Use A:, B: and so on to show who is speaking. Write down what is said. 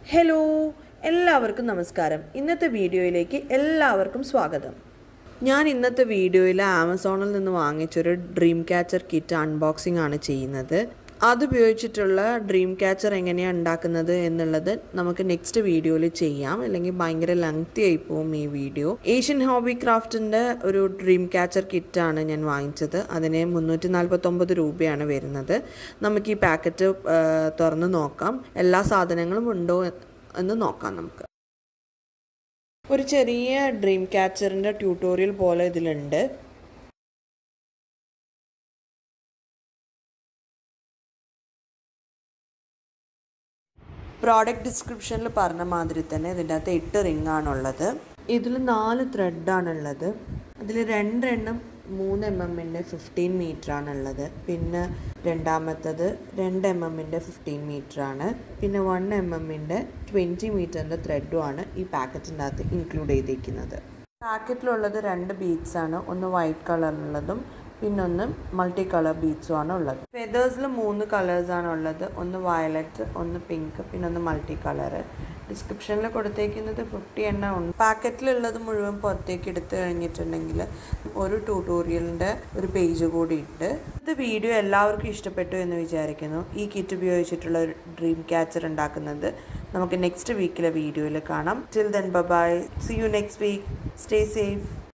A: hello എല്ലാവർക്കും നമസ്കാരം ഇന്നത്തെ വീഡിയോയിലേക്ക് എല്ലാവർക്കും സ്വാഗതം ഞാൻ ഇന്നത്തെ വീഡിയോയിൽ ആമസോണിൽ നിന്ന് വാങ്ങിച്ചൊരു ഡ്രീം ക്യാച്ചർ കിറ്റ് അൺബോക്സിംഗ് ആണ് ചെയ്യുന്നത് അതുപയോഗിച്ചിട്ടുള്ള ഡ്രീം ക്യാച്ചർ എങ്ങനെയാണ് ഉണ്ടാക്കുന്നത് എന്നുള്ളത് നമുക്ക് നെക്സ്റ്റ് വീഡിയോയിൽ ചെയ്യാം അല്ലെങ്കിൽ ഭയങ്കര ലെങ്തി ആയി പോകും ഈ വീഡിയോ ഏഷ്യൻ ഹോബി ക്രാഫ്റ്റിൻ്റെ ഒരു ഡ്രീം ക്യാച്ചർ കിറ്റാണ് ഞാൻ വാങ്ങിച്ചത് അതിന് മുന്നൂറ്റി നാൽപ്പത്തൊമ്പത് രൂപയാണ് വരുന്നത് നമുക്ക് ഈ പാക്കറ്റ് തുറന്ന് നോക്കാം എല്ലാ സാധനങ്ങളും ഉണ്ടോ എന്ന് നോക്കാം നമുക്ക് ഒരു ചെറിയ ഡ്രീം ക്യാച്ചറിൻ്റെ ട്യൂട്ടോറിയൽ പോലെ ഇതിലുണ്ട് പ്രോഡക്റ്റ് ഡിസ്ക്രിപ്ഷനിൽ പറഞ്ഞ മാതിരി തന്നെ ഇതിൻ്റെ അകത്ത് എട്ട് റിംഗ് ആണുള്ളത് ഇതിൽ നാല് ത്രെഡാണുള്ളത് അതിൽ രണ്ടെണ്ണം മൂന്ന് എം എമ്മിൻ്റെ ഫിഫ്റ്റീൻ മീറ്റർ ആണുള്ളത് പിന്നെ രണ്ടാമത്തത് രണ്ട് എം എമ്മിൻ്റെ ഫിഫ്റ്റീൻ മീറ്റർ ആണ് പിന്നെ വൺ എം എമ്മിൻ്റെ ട്വൻറ്റി മീറ്ററിൻ്റെ ത്രെഡും ആണ് ഈ പാക്കറ്റിൻ്റെ അകത്ത് ഇൻക്ലൂഡ് ചെയ്തിരിക്കുന്നത് പാക്കറ്റിലുള്ളത് രണ്ട് ബീഡ്സ് ആണ് ഒന്ന് വൈറ്റ് കളറിലുള്ളതും പിന്നൊന്ന് മൾട്ടി കളർ ബീഡ്സും ആണ് ഉള്ളത് ഫെതേഴ്സിൽ മൂന്ന് കളേഴ്സ് ആണ് ഉള്ളത് ഒന്ന് വയലറ്റ് ഒന്ന് പിങ്ക് പിന്നെ ഒന്ന് മൾട്ടി കളറ് ഡിസ്ക്രിപ്ഷനിൽ കൊടുത്തേക്കുന്നത് ഫിഫ്റ്റി എണ്ണ ഉണ്ട് പാക്കറ്റിലുള്ളത് മുഴുവൻ പുറത്തേക്ക് എടുത്തു കഴിഞ്ഞിട്ടുണ്ടെങ്കിൽ ഒരു ട്യൂട്ടോറിയലിൻ്റെ ഒരു പേജ് കൂടി ഇട്ട് ഇത് വീഡിയോ എല്ലാവർക്കും ഇഷ്ടപ്പെട്ടു എന്ന് വിചാരിക്കുന്നു ഈ കിറ്റ് ഉപയോഗിച്ചിട്ടുള്ള ഒരു ഡ്രീം ക്യാച്ചർ ഉണ്ടാക്കുന്നത് നമുക്ക് നെക്സ്റ്റ് വീക്കിലെ വീഡിയോയിൽ കാണാം till then bye see you next week stay safe